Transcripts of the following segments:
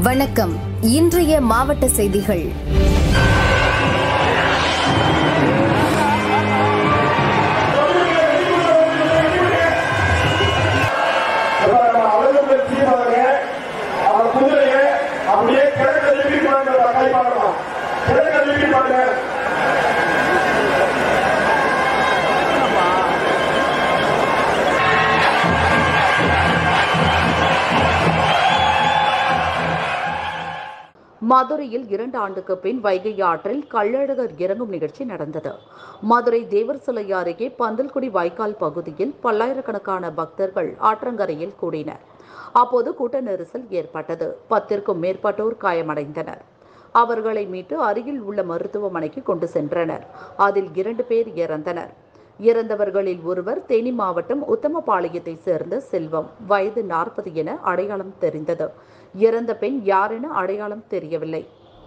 வணக்கம் இன்றைய மாவட்ட செய்திகள் அவர்கள் தீர்வாங்க அவர் குதிரையை அப்படியே கிழக்கு திருப்பி பாருங்க கை பார்க்கலாம் கிழக்கு திருப்பி பாருங்க மதுரையில் இரண்டு ஆண்டுக்கு பின் வைகை ஆற்றில் கள்ளழகர் இறங்கும் நிகழ்ச்சி நடந்தது மதுரை தேவர் சிலை அருகே பந்தல்குடி வாய்க்கால் பகுதியில் பல்லாயிரக்கணக்கான பக்தர்கள் ஆற்றங்கரையில் கூடினர் அப்போது கூட்ட நெரிசல் ஏற்பட்டது பத்திற்கும் மேற்பட்டோர் காயமடைந்தனர் அவர்களை மீட்டு அருகில் உள்ள மருத்துவமனைக்கு கொண்டு சென்றனர் அதில் இரண்டு பேர் இறந்தனர் இறந்தவர்களில் ஒருவர் தேனி மாவட்டம் உத்தமபாளையத்தைச் சேர்ந்த செல்வம் வயது நாற்பது என அடையாளம் தெரிந்தது இறந்த பெண் யாரென அடையாளம் தெரியவில்லை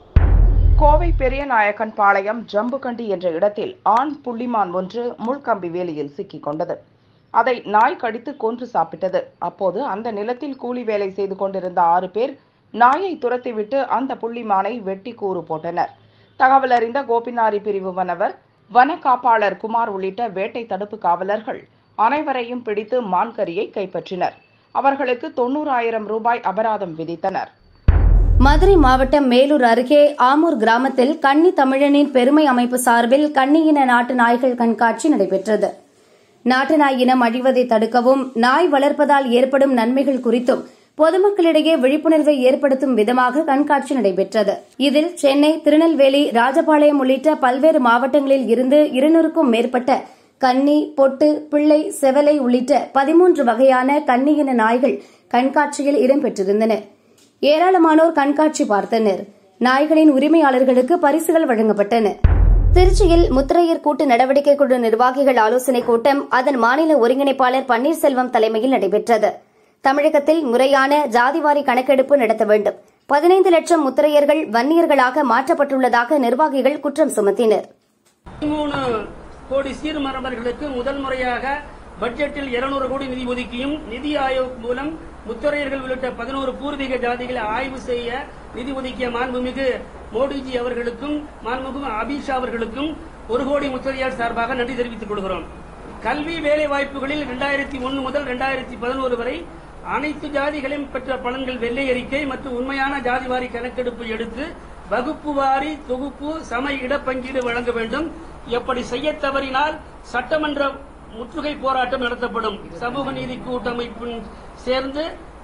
கோவை பெரியநாயக்கன் பாளையம் ஜம்புகண்டி என்ற இடத்தில் ஆண் புள்ளிமான் ஒன்று முள்கம்பி வேலியில் சிக்கிக் கொண்டது அதை நாய் கடித்து கொன்று சாப்பிட்டது அப்போது அந்த நிலத்தில் கூலி வேலை செய்து கொண்டிருந்த ஆறு பேர் நாயை துரத்திவிட்டு அந்த புள்ளிமானை வெட்டி கூறு போட்டனர் தகவல் அறிந்த கோபினாரி பிரிவு வனவர் வன காப்பாளர் குமார் உள்ளிட்ட வேட்டை தடுப்பு காவலர்கள் அனைவரையும் பிடித்து மான்கறியை கைப்பற்றினர் அவர்களுக்கு தொண்ணூறாயிரம் ரூபாய் அபராதம் விதித்தனர் மதுரை மாவட்டம் மேலூர் அருகே ஆமூர் கிராமத்தில் கன்னி தமிழனின் பெருமை அமைப்பு சார்பில் கன்னியின நாட்டு நாய்கள் கண்காட்சி நடைபெற்றது நாட்டு நாய் இனம் அழிவதை தடுக்கவும் நாய் வளர்ப்பதால் ஏற்படும் நன்மைகள் குறித்தும் பொதுமக்களிடையே விழிப்புணர்வை ஏற்படுத்தும் விதமாக கண்காட்சி நடைபெற்றது இதில் சென்னை திருநெல்வேலி ராஜபாளையம் உள்ளிட்ட பல்வேறு மாவட்டங்களில் இருந்து இருநூறுக்கும் மேற்பட்ட கன்னி பொட்டு பிள்ளை செவலை உள்ளிட்ட பதிமூன்று வகையான கன்னியின நாய்கள் கண்காட்சியில் இடம்பெற்றிருந்தன ஏராளமானோர் கண்காட்சி பார்த்தனர் நாய்களின் உரிமையாளர்களுக்கு பரிசுகள் வழங்கப்பட்டன திருச்சியில் முத்திரையர் கூட்டு நடவடிக்கை குழு நிர்வாகிகள் ஆலோசனைக் கூட்டம் அதன் மாநில ஒருங்கிணைப்பாளர் பன்னீர்செல்வம் தலைமையில் நடைபெற்றது தமிழகத்தில் முறையான ஜாதிவாரி கணக்கெடுப்பு நடத்த வேண்டும் பதினைந்து லட்சம் முத்திரையர்கள் வன்னியர்களாக மாற்றப்பட்டுள்ளதாக நிர்வாகிகள் குற்றம் சுமத்தினர் பதிமூணு கோடி சீர்மரபர்களுக்கு முதல் முறையாக பட்ஜெட்டில் 200 கோடி நிதி ஒதுக்கியும் நிதி ஆயோக் மூலம் முத்தரையர்கள் உள்ளிட்ட பதினோரு பூர்வீக ஜாதிகளை ஆய்வு செய்ய நிதி ஒதுக்கிய மாண்புமிகு மோடிஜி அவர்களுக்கும் மாண்புமிகு அபிஷா அவர்களுக்கும் ஒரு கோடி முத்தரையார் சார்பாக நன்றி தெரிவித்துக் கொள்கிறோம் கல்வி வேலை வாய்ப்புகளில் இரண்டாயிரத்தி ஒன்று முதல் இரண்டாயிரத்தி பதினோரு வரை அனைத்து ஜாதிகளையும் பெற்ற பலன்கள் வெள்ளை அறிக்கை மற்றும் உண்மையான ஜாதிவாரி கணக்கெடுப்பு எடுத்து வகுப்பு வாரி தொகுப்பு சம இடப்பங்கீடு வழங்க வேண்டும் எப்படி செய்ய தவறினால் சட்டமன்ற முற்றுகை போராட்டம் நடத்தப்படும் சமூக நீதி கூட்டமைப்பின் சேர்ந்து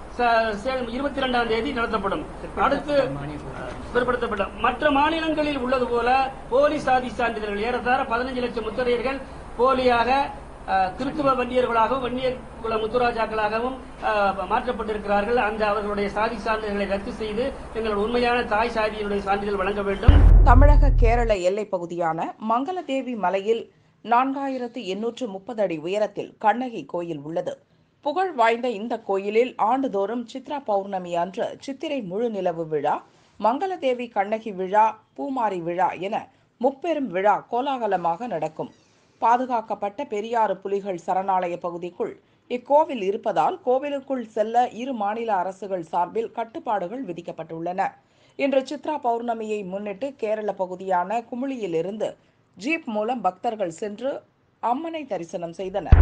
இருபத்தி இரண்டாம் தேதி நடத்தப்படும் அடுத்து பிற்படுத்தப்படும் மற்ற மாநிலங்களில் உள்ளது போல போலி சாதி சான்றிதழ்கள் ஏறத்தாழ பதினஞ்சு லட்சம் முத்திரையர்கள் போலியாக அஹ், கிறிஸ்துவ வன்னியர்களாகவும் வன்னியர் குல முத்துராஜாக்களாகவும் அஹ், மாற்றப்பட்டிருக்கிறார்கள் அந்த அவர்களுடைய சாதி சான்றிதழ்களை ரத்து செய்து எங்கள் உண்மையான தாய் சாதியினுடைய சான்றிதழ் வழங்க வேண்டும் தமிழக கேரள எல்லைப் பகுதியான மங்களதேவி மலையில் நான்காயிரத்து எண்ணூற்று முப்பது அடி உயரத்தில் கண்ணகி கோயில் உள்ளது புகழ் வாய்ந்த இந்த கோயிலில் ஆண்டுதோறும் சித்ரா பௌர்ணமி அன்று சித்திரை முழு நிலவு விழா மங்களதேவி கண்ணகி விழா பூமாரி விழா என முப்பெரும் விழா கோலாகலமாக நடக்கும் பாதுகாக்கப்பட்ட பெரியாறு புலிகள் சரணாலய பகுதிக்குள் இக்கோவில் இருப்பதால் கோவிலுக்குள் செல்ல இரு மாநில அரசுகள் சார்பில் கட்டுப்பாடுகள் விதிக்கப்பட்டுள்ளன இன்று சித்ரா பௌர்ணமியை முன்னிட்டு கேரள பகுதியான குமுளியிலிருந்து ஜீப் மூலம் பக்தர்கள் சென்று அம்மனை தரிசனம் செய்தனர்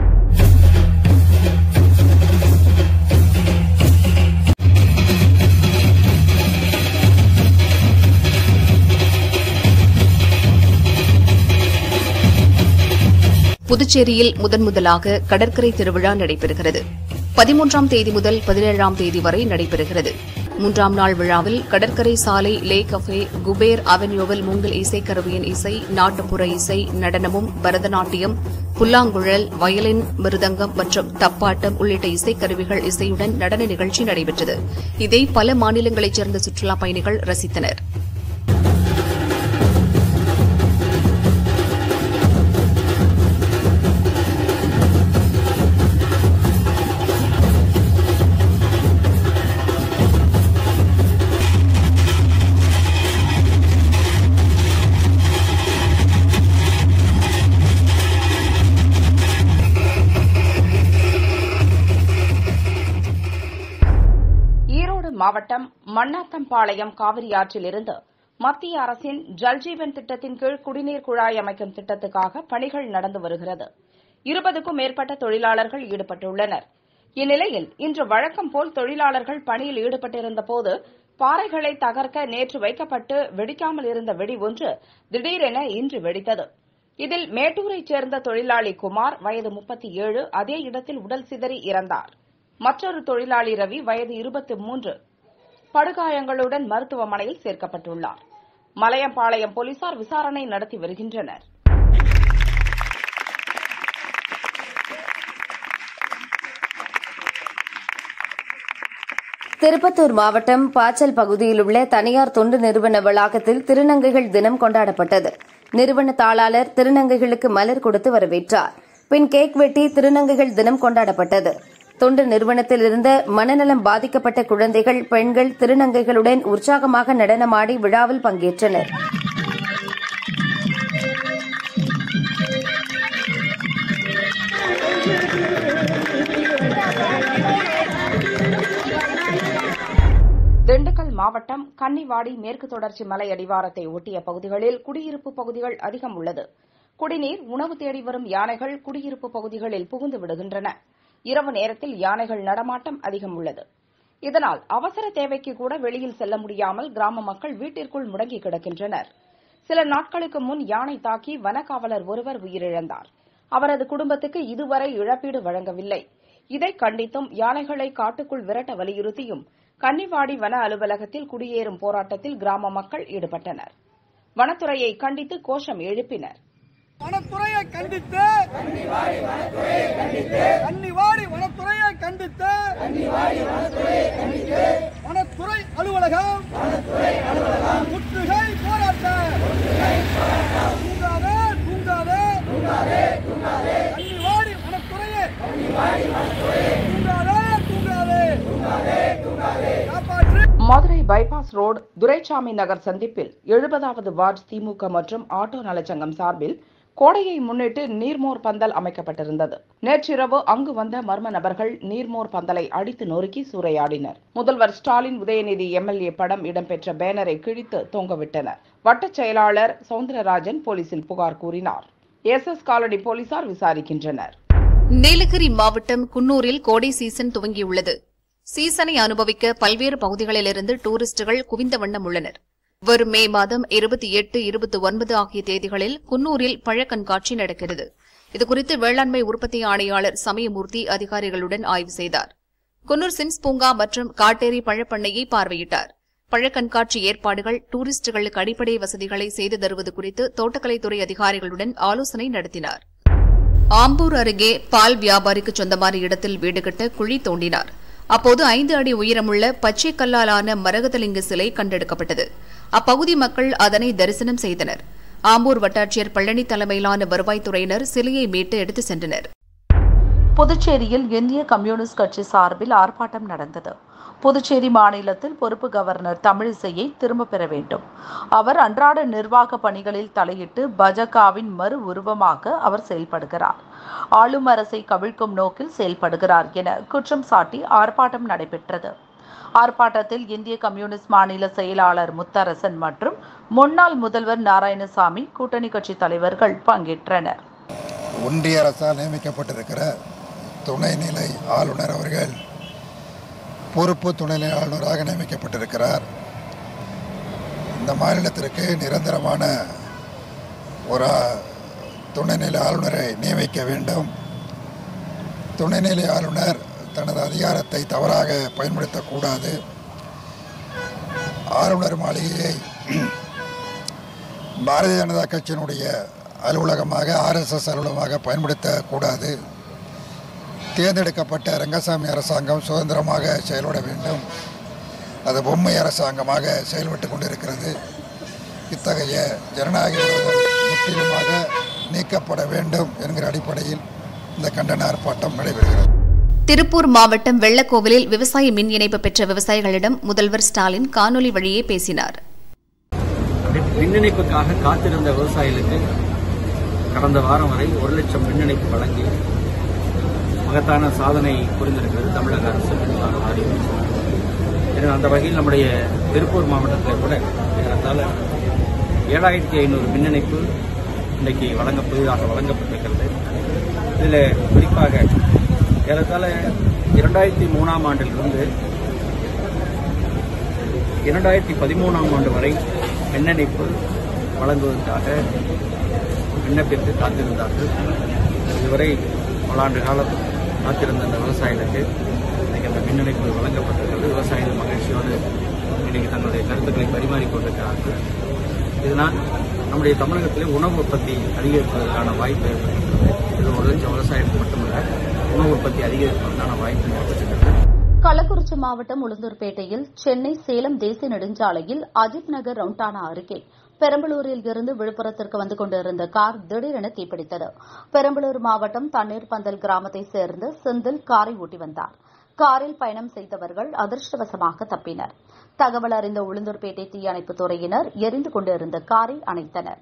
புதுச்சேரியில் முதன் முதலாக கடற்கரை திருவிழா நடைபெறுகிறது பதிமூன்றாம் தேதி முதல் பதினேழாம் தேதி வரை நடைபெறுகிறது மூன்றாம் நாள் விழாவில் கடற்கரை சாலை லே கஃபே குபேர் அவென்யூவில் மூங்கல் இசைக்கருவியின் இசை நாட்டுப்புற இசை நடனமும் பரதநாட்டியம் புல்லாங்குழல் வயலின் மிருதங்கம் மற்றும் தப்பாட்டம் உள்ளிட்ட இசைக்கருவிகள் இசையுடன் நடன நிகழ்ச்சி நடைபெற்றது இதை பல மாநிலங்களைச் சேர்ந்த சுற்றுலாப் பயணிகள் ரசித்தனர் மாவட்டம் மண்ணாத்தம்பாளையம் காவிரி ஆற்றிலிருந்து மத்திய அரசின் ஜல்ஜீவன் திட்டத்தின் கீழ் குடிநீர் குழாய் அமைக்கும் திட்டத்துக்காக பணிகள் நடந்து வருகிறது இருபதுக்கும் மேற்பட்ட தொழிலாளர்கள் ஈடுபட்டுள்ளனர் இந்நிலையில் இன்று வழக்கம் போல் தொழிலாளர்கள் பணியில் ஈடுபட்டிருந்தபோது பாறைகளை தகர்க்க நேற்று வைக்கப்பட்டு வெடிக்காமல் இருந்த வெடி ஒன்று திடீரென இன்று வெடித்தது இதில் மேட்டூரைச் சேர்ந்த தொழிலாளி குமார் வயது முப்பத்தி ஏழு அதே இடத்தில் உடல் சிதறி இறந்தார் மற்றொரு தொழிலாளி ரவி வயது இருபத்தி மூன்று படுகாயங்களுடன் மருத்துவமனையில் சேர்க்கப்பட்டுள்ளார் மலையம்பாளையம் போலீசார் விசாரணை நடத்தி வருகின்றனர் திருப்பத்தூர் மாவட்டம் பாச்சல் பகுதியில் உள்ள தனியார் தொண்டு நிறுவன வளாகத்தில் திருநங்கைகள் தினம் கொண்டாடப்பட்டது நிறுவன தாளாளர் திருநங்கைகளுக்கு மலர் கொடுத்து வரவேற்றார் பின் கேக் வெட்டி திருநங்கைகள் தினம் கொண்டாடப்பட்டது தொண்டு நிறுவனத்தில் இருந்த மனநலம் பாதிக்கப்பட்ட குழந்தைகள் பெண்கள் திருநங்கைகளுடன் உற்சாகமாக நடனமாடி விழாவில் பங்கேற்றனர் திண்டுக்கல் மாவட்டம் கன்னிவாடி மேற்கு தொடர்ச்சி மலை அடிவாரத்தை ஒட்டிய பகுதிகளில் குடியிருப்பு பகுதிகள் அதிகம் உள்ளது குடிநீர் உணவு தேடி வரும் யானைகள் குடியிருப்பு பகுதிகளில் புகுந்து விடுகின்றன இரவு நேரத்தில் யானைகள் நடமாட்டம் அதிகம் உள்ளது இதனால் அவசர தேவைக்கு கூட வெளியில் செல்ல முடியாமல் கிராம மக்கள் வீட்டிற்குள் முடங்கி கிடக்கின்றனர் சில நாட்களுக்கு முன் யானை தாக்கி வனக்காவலர் ஒருவர் உயிரிழந்தார் அவரது குடும்பத்துக்கு இதுவரை இழப்பீடு வழங்கவில்லை இதை கண்டித்தும் யானைகளை காட்டுக்குள் விரட்ட வலியுறுத்தியும் கன்னிவாடி வன அலுவலகத்தில் குடியேறும் போராட்டத்தில் கிராம மக்கள் ஈடுபட்டனர் வனத்துறையை கண்டித்து கோஷம் எழுப்பினர் வனத்துறையை கண்டித்து கன்னிவாடி வனத்துறையை கண்டித்து வனத்துறை அலுவலகம் முற்றுகை போராட்டம் தூங்காதே தூங்காதே கன்னிவாடி வனத்துறையே தூங்காதே தூங்காதே காப்பாற்று மதுரை பைபாஸ் ரோடு துரைசாமி நகர் சந்திப்பில் எழுபதாவது வார்டு திமுக மற்றும் ஆட்டோ நலச்சங்கம் சார்பில் கோடையை முன்னிட்டு நீர்மோர் பந்தல் அமைக்கப்பட்டிருந்தது நேற்றிரவு அங்கு வந்த மர்ம நபர்கள் நீர்மோர் பந்தலை அடித்து நொறுக்கி சூறையாடினர் முதல்வர் ஸ்டாலின் உதயநிதி எம்எல்ஏ படம் இடம்பெற்ற பேனரை கிழித்து தொங்கவிட்டனர் வட்டச் செயலாளர் சவுந்தரராஜன் போலீசில் புகார் கூறினார் எஸ் எஸ் காலனி போலீசார் விசாரிக்கின்றனர் நீலகிரி மாவட்டம் குன்னூரில் கோடை சீசன் துவங்கியுள்ளது சீசனை அனுபவிக்க பல்வேறு பகுதிகளிலிருந்து டூரிஸ்டுகள் குவிந்த வண்ணம் உள்ளனர் வரும் மே மாதம் இருபத்தி எட்டு இருபத்தி ஒன்பது ஆகிய தேதிகளில் குன்னூரில் பழ கண்காட்சி நடக்கிறது இதுகுறித்து வேளாண்மை உற்பத்தி ஆணையாளர் சமயமூர்த்தி அதிகாரிகளுடன் ஆய்வு செய்தார் குன்னூர் சிம்ஸ் பூங்கா மற்றும் காட்டேரி பழப்பண்ணையை பார்வையிட்டார் பழ கண்காட்சி ஏற்பாடுகள் டூரிஸ்டுகளுக்கு அடிப்படை வசதிகளை செய்து தருவது குறித்து தோட்டக்கலைத்துறை அதிகாரிகளுடன் ஆலோசனை நடத்தினார் ஆம்பூர் அருகே பால் வியாபாரிக்கு சொந்தமான இடத்தில் வீடு கட்ட குழி தோண்டினார் அப்போது ஐந்து அடி உயரமுள்ள பச்சை கல்லாலான மரகதலிங்க சிலை கண்டெடுக்கப்பட்டது அப்பகுதி மக்கள் அதனை தரிசனம் செய்தனர் ஆம்பூர் வட்டாட்சியர் பழனி தலைமையிலான வருவாய்த்துறையினர் சிலையை மீட்டு எடுத்துச் சென்றனர் புதுச்சேரியில் இந்திய கம்யூனிஸ்ட் கட்சி சார்பில் ஆர்ப்பாட்டம் நடந்தது புதுச்சேரி மாநிலத்தில் பொறுப்பு கவர்னர் தமிழிசையை திரும்பப் பெற வேண்டும் அவர் அன்றாட நிர்வாக பணிகளில் தலையிட்டு பாஜகவின் மறு உருவமாக அவர் செயல்படுகிறார் ஆளும் அரசை கவிழ்க்கும் நோக்கில் செயல்படுகிறார் என குற்றம் சாட்டி ஆர்ப்பாட்டம் நடைபெற்றது ஆர்ப்பாட்டத்தில் இந்திய கம்யூனிஸ்ட் மாநில செயலாளர் முத்தரசன் மற்றும் முன்னாள் முதல்வர் நாராயணசாமி கூட்டணி கட்சி தலைவர்கள் பங்கேற்றனர் ஒன்றிய அரசால் நியமிக்கப்பட்டிருக்கிற துணைநிலை ஆளுநர் அவர்கள் பொறுப்பு துணைநிலை ஆளுநராக நியமிக்கப்பட்டிருக்கிறார் இந்த மாநிலத்திற்கு நிரந்தரமான ஒரு துணைநிலை ஆளுநரை நியமிக்க வேண்டும் துணைநிலை ஆளுநர் தனது அதிகாரத்தை தவறாக பயன்படுத்தக்கூடாது ஆளுநர் மாளிகையை பாரதிய ஜனதா கட்சியினுடைய அலுவலகமாக ஆர்எஸ்எஸ் அலுவலகமாக பயன்படுத்தக்கூடாது தேர்ந்தெடுக்கப்பட்ட ரங்கசாமி அரசாங்கம் சுதந்திரமாக செயல்பட வேண்டும் அது பொம்மை அரசாங்கமாக செயல்பட்டு கொண்டிருக்கிறது இத்தகைய ஜனநாயக விரோதம் முற்றிலுமாக நீக்கப்பட வேண்டும் என்கிற அடிப்படையில் இந்த கண்டன ஆர்ப்பாட்டம் நடைபெறுகிறது திருப்பூர் மாவட்டம் வெள்ளக்கோவிலில் விவசாய மின் இணைப்பு பெற்ற விவசாயிகளிடம் முதல்வர் ஸ்டாலின் காணொலி வழியே பேசினார் மின் இணைப்புக்காக காத்திருந்த விவசாயிகளுக்கு கடந்த வாரம் வரை ஒரு லட்சம் மின் இணைப்பு வழங்கி மகத்தான சாதனை புரிந்திருக்கிறது தமிழக அரசு மின்சார வாரியம் எனவே அந்த வகையில் நம்முடைய திருப்பூர் மாவட்டத்தில் கூட ஏறத்தாழ ஏழாயிரத்தி ஐநூறு மின் இணைப்பு இன்றைக்கு வழங்க புதிதாக வழங்கப்பட்டிருக்கிறது இதில் குறிப்பாக ஏறத்தாழ இரண்டாயிரத்தி மூணாம் ஆண்டிலிருந்து இரண்டாயிரத்தி பதிமூணாம் ஆண்டு வரை மின் இணைப்பு வழங்குவதற்காக விண்ணப்பித்து காத்திருந்தார்கள் இதுவரை பல ஆண்டு காலம் காத்திருந்த அந்த விவசாயிகளுக்கு இன்னைக்கு அந்த மின் இணைப்பு வழங்கப்பட்டிருக்கிறது விவசாயிகள் மகிழ்ச்சியோடு இன்னைக்கு தங்களுடைய கருத்துக்களை பரிமாறிக்கொண்டிருக்கிறார்கள் இதனால் நம்முடைய தமிழகத்திலே உணவு உற்பத்தி அதிகரிப்பதற்கான வாய்ப்பு ஏற்பட்டிருக்கிறது இது ஒரு லட்சம் விவசாயிகளுக்கு மட்டுமல்ல உணவு உற்பத்தி அதிகரிப்பதற்கான வாய்ப்பு ஏற்பட்டிருக்கிறது கள்ளக்குறிச்சி மாவட்டம் உளுந்தூர்பேட்டையில் சென்னை சேலம் தேசிய நெடுஞ்சாலையில் அஜித் நகர் ரவுண்டானா அருகே பெரம்பலூரில் இருந்து விழுப்புரத்திற்கு வந்து கொண்டிருந்த கார் திடீரென தீப்பிடித்தது பெரம்பலூர் மாவட்டம் தண்ணீர் பந்தல் கிராமத்தைச் சேர்ந்த செந்தில் காரை ஓட்டி வந்தார் காரில் பயணம் செய்தவர்கள் அதிர்ஷ்டவசமாக தப்பினர் தகவல் அறிந்த உளுந்தூர்பேட்டை தீயணைப்புத் துறையினர் எரிந்து கொண்டிருந்த காரை அணைத்தனர்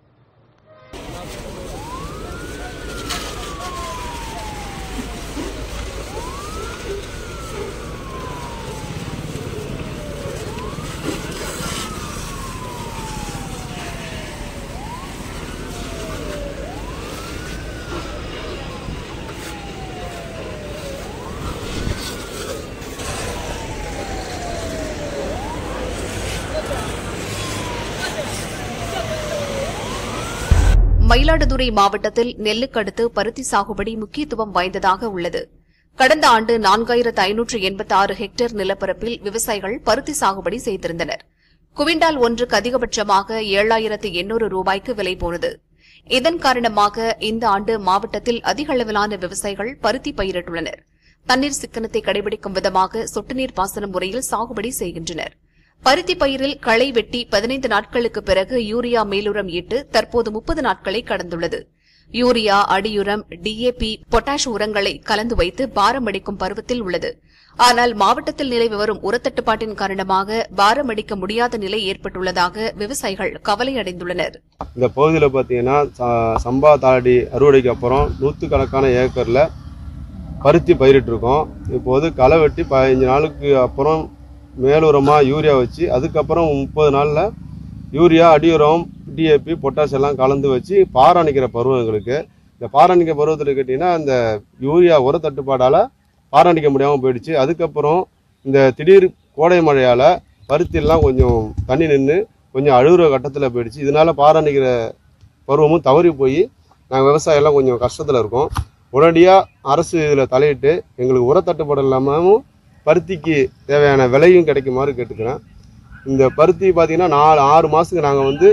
மயிலாடுதுறை மாவட்டத்தில் நெல்லுக்கு அடுத்து பருத்தி சாகுபடி முக்கியத்துவம் வாய்ந்ததாக உள்ளது கடந்த ஆண்டு நான்காயிரத்து ஐநூற்று எண்பத்தி ஆறு ஹெக்டேர் நிலப்பரப்பில் விவசாயிகள் பருத்தி சாகுபடி செய்திருந்தனர் குவிண்டால் ஒன்றுக்கு அதிகபட்சமாக ஏழாயிரத்து எண்ணூறு ரூபாய்க்கு விலை போனது இதன் காரணமாக இந்த ஆண்டு மாவட்டத்தில் அதிக அளவிலான விவசாயிகள் பருத்தி பயிரிட்டுள்ளனர் தண்ணீர் சிக்கனத்தை கடைபிடிக்கும் விதமாக சொட்டுநீர் பாசன முறையில் சாகுபடி செய்கின்றனர் பருத்தி பயிரில் களை வெட்டி பதினைந்து நாட்களுக்கு பிறகு யூரியா மேலுரம் இட்டு தற்போது முப்பது நாட்களை கடந்துள்ளது யூரியா அடியுரம் டிஏபி பொட்டாஷ் உரங்களை கலந்து வைத்து பாரம் அடிக்கும் பருவத்தில் உள்ளது ஆனால் மாவட்டத்தில் நிலவி வரும் உரத்தட்டுப்பாட்டின் காரணமாக பாரம் அடிக்க முடியாத நிலை ஏற்பட்டுள்ளதாக விவசாயிகள் கவலையடைந்துள்ளனர் இந்த பகுதியில் பார்த்தீங்கன்னா ச- சம்பா தாடி அறுவடைக்கு அப்புறம் நூற்றுக்கணக்கான ஏக்கரில் பருத்தி பயிரிட்டிருக்கோம் இப்போது களை வெட்டி பதினஞ்சு நாளுக்கு அப்புறம் மேலுரமாக யூரியா வச்சு அதுக்கப்புறம் முப்பது நாளில் யூரியா அடியுரம் டிஏபி பொட்டாஷ் எல்லாம் கலந்து வச்சு பாராணிக்கிற பருவம் எங்களுக்கு இந்த பாராணிக்க பருவத்தில் கேட்டிங்கன்னா இந்த யூரியா உர தட்டுப்பாடால் பாராணிக்க முடியாமல் போயிடுச்சு அதுக்கப்புறம் இந்த திடீர் கோடை மழையால் பருத்தியெல்லாம் கொஞ்சம் தண்ணி நின்று கொஞ்சம் அழுகுற கட்டத்தில் போயிடுச்சு இதனால பாராணிக்கிற பருவமும் தவறி போய் நாங்கள் விவசாயம்லாம் கொஞ்சம் கஷ்டத்தில் இருக்கோம் உடனடியாக அரசு இதில் தலையிட்டு எங்களுக்கு உரத்தட்டுப்பாடு இல்லாமல் பருத்திக்கு தேவையான விலையும் கிடைக்குமாறு கேட்டுக்கிறேன் இந்த பருத்தி பார்த்தீங்கன்னா நாலு ஆறு மாதத்துக்கு நாங்கள் வந்து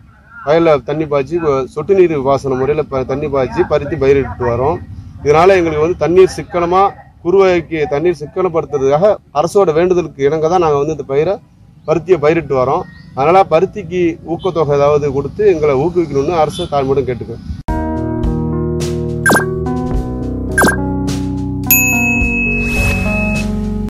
வயலில் தண்ணி பாய்ச்சி இப்போ சொட்டு நீர் பாசன முறையில் ப தண்ணி பாய்ச்சி பருத்தி பயிரிட்டு வரோம் இதனால் எங்களுக்கு வந்து தண்ணீர் சிக்கனமாக குறுவைக்கு தண்ணீர் சிக்கனப்படுத்துறதுக்காக அரசோட வேண்டுதலுக்கு இணங்க தான் நாங்கள் வந்து இந்த பயிரை பருத்தியை பயிரிட்டு வரோம் அதனால் பருத்திக்கு ஊக்கத்தொகை ஏதாவது கொடுத்து எங்களை ஊக்குவிக்கணும்னு அரசு தாழ்மையுடன் கேட்டுக்கிறோம்